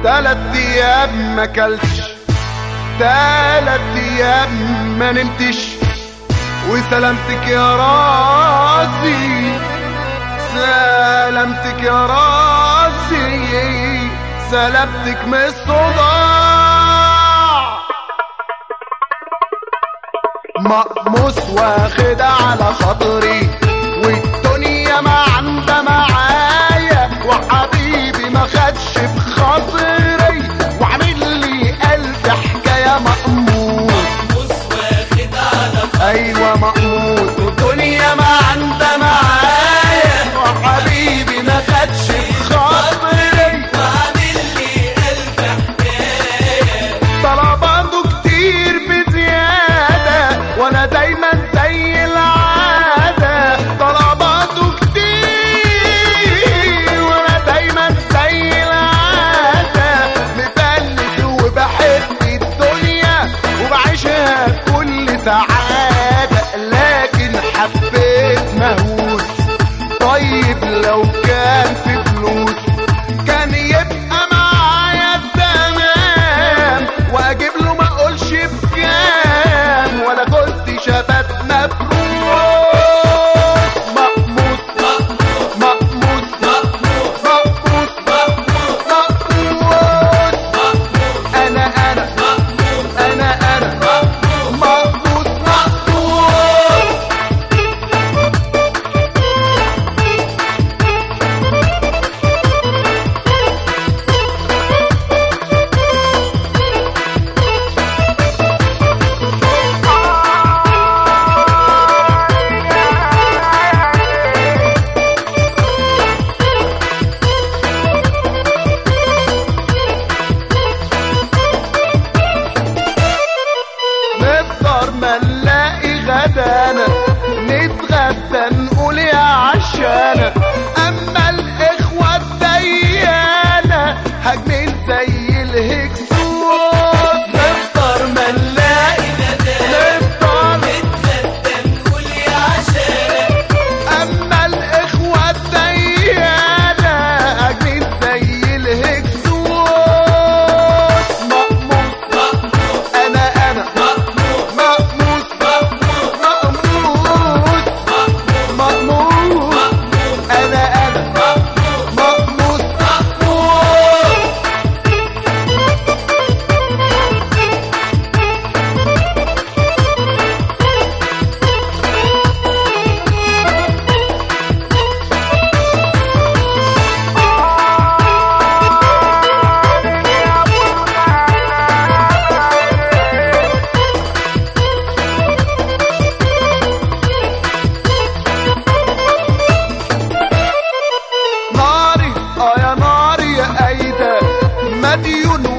تلات ايام ما كلتش تلات ايام ما نمتش وسلامتك يا راسي سلامتك يا راسي سلامتك من الصداع مقموس واخد على خاطري والدنيا ما عندها معايا وحبيبي ما خدش بخاطري وعامل لي ألف حكاية مقموس ايوه مقموس والدنيا ما عندها معايا وحبيبي ما خدش بخاطري طلباته كتير بزيادة وانا دايما زي العادة طلباته كتير وانا دايما زي العادة مبلش وبحب الدنيا وبعيشها كل سعادة لكن حبيت مهووس طيب لو كان في فلوس كان يبقى معايا تمام واجيب له ما اقولش بكام ولا كنت شباب مفروس مقموس مقموس مقموس مقموس انا انا انا انا مقموس مقموس نفطر ما نلاقي غدانا نتغدى نقول يا عشانة اما الاخوة الديانة هجمين زي الهكسوس نفطر ما نلاقي نفطر اما الاخوة الديانة هجمين زي الهكسوس مقموس انا انا مقموس مقموس مقموس انا انا مقموس مقموس ناري اه يا ناري يا ايدة مديون